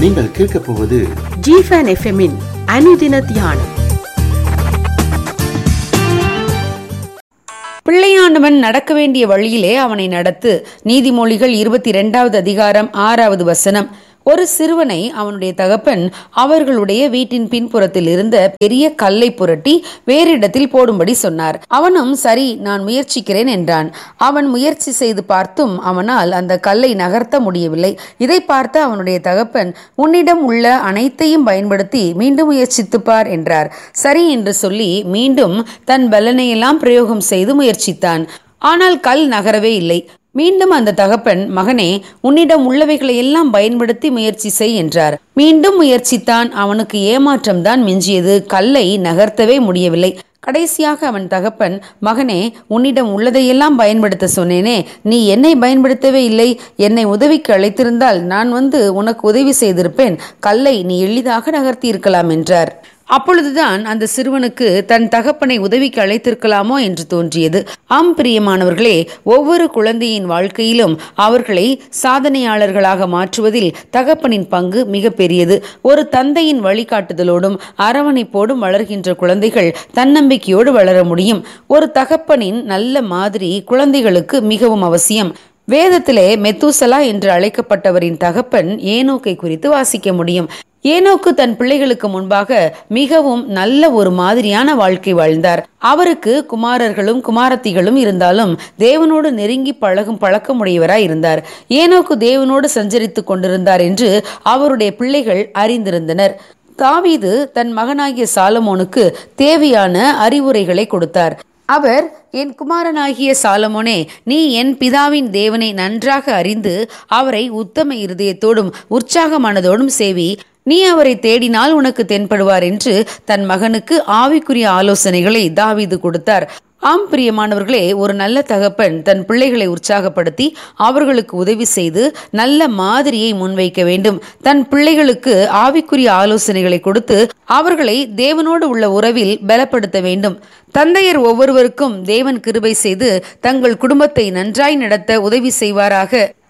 நீங்கள் கேட்கப் போவது ஜிஃபன் எஃப்எம்மின் அனுதின தியானம் பிள்ளையாண்டவன் நடக்க வேண்டிய வழியிலே அவனை நடத்து நீதிமொழிகள் இருபத்தி இரண்டாவது அதிகாரம் ஆறாவது வசனம் ஒரு சிறுவனை அவனுடைய தகப்பன் அவர்களுடைய வீட்டின் பின்புறத்தில் இருந்த பெரிய கல்லை புரட்டி வேறு இடத்தில் போடும்படி சொன்னார் அவனும் சரி நான் முயற்சிக்கிறேன் என்றான் அவன் முயற்சி செய்து பார்த்தும் அவனால் அந்த கல்லை நகர்த்த முடியவில்லை இதை பார்த்து அவனுடைய தகப்பன் உன்னிடம் உள்ள அனைத்தையும் பயன்படுத்தி மீண்டும் முயற்சித்துப் பார் என்றார் சரி என்று சொல்லி மீண்டும் தன் பலனையெல்லாம் பிரயோகம் செய்து முயற்சித்தான் ஆனால் கல் நகரவே இல்லை மீண்டும் அந்த தகப்பன் மகனே உன்னிடம் உள்ளவைகளை எல்லாம் பயன்படுத்தி முயற்சி செய் என்றார் மீண்டும் முயற்சித்தான் அவனுக்கு ஏமாற்றம்தான் மிஞ்சியது கல்லை நகர்த்தவே முடியவில்லை கடைசியாக அவன் தகப்பன் மகனே உன்னிடம் உள்ளதையெல்லாம் பயன்படுத்த சொன்னேனே நீ என்னை பயன்படுத்தவே இல்லை என்னை உதவிக்கு அழைத்திருந்தால் நான் வந்து உனக்கு உதவி செய்திருப்பேன் கல்லை நீ எளிதாக நகர்த்தி இருக்கலாம் என்றார் அப்பொழுதுதான் அந்த சிறுவனுக்கு தன் தகப்பனை உதவிக்கு அழைத்திருக்கலாமோ என்று தோன்றியது ஆம் பிரியமானவர்களே ஒவ்வொரு குழந்தையின் வாழ்க்கையிலும் அவர்களை சாதனையாளர்களாக மாற்றுவதில் தகப்பனின் பங்கு மிக பெரியது ஒரு தந்தையின் வழிகாட்டுதலோடும் அரவணைப்போடும் வளர்கின்ற குழந்தைகள் தன்னம்பிக்கையோடு வளர முடியும் ஒரு தகப்பனின் நல்ல மாதிரி குழந்தைகளுக்கு மிகவும் அவசியம் வேதத்திலே மெத்தூசலா என்று அழைக்கப்பட்டவரின் தகப்பன் ஏனோக்கை குறித்து வாசிக்க முடியும் ஏனோக்கு தன் பிள்ளைகளுக்கு முன்பாக மிகவும் நல்ல ஒரு மாதிரியான வாழ்க்கை வாழ்ந்தார் அவருக்கு குமாரர்களும் குமாரத்திகளும் இருந்தாலும் தேவனோடு நெருங்கி பழகும் பழக்கமுடையவராய் இருந்தார் ஏனோக்கு தேவனோடு சஞ்சரித்துக் கொண்டிருந்தார் என்று அவருடைய பிள்ளைகள் அறிந்திருந்தனர் தாவீது தன் மகனாகிய சாலமோனுக்கு தேவையான அறிவுரைகளை கொடுத்தார் அவர் என் குமாரனாகிய சாலமோனே நீ என் பிதாவின் தேவனை நன்றாக அறிந்து அவரை உத்தம இருதயத்தோடும் உற்சாக மனதோடும் சேவி நீ அவரை தேடினால் உனக்கு தென்படுவார் என்று தன் மகனுக்கு ஆவிக்குரிய ஆலோசனைகளை தாவீது கொடுத்தார் ஆம் பிரியமானவர்களே ஒரு நல்ல தகப்பன் தன் பிள்ளைகளை உற்சாகப்படுத்தி அவர்களுக்கு உதவி செய்து நல்ல மாதிரியை முன்வைக்க வேண்டும் தன் பிள்ளைகளுக்கு ஆவிக்குரிய ஆலோசனைகளை கொடுத்து அவர்களை தேவனோடு உள்ள உறவில் பலப்படுத்த வேண்டும் தந்தையர் ஒவ்வொருவருக்கும் தேவன் கிருபை செய்து தங்கள் குடும்பத்தை நன்றாய் நடத்த உதவி செய்வாராக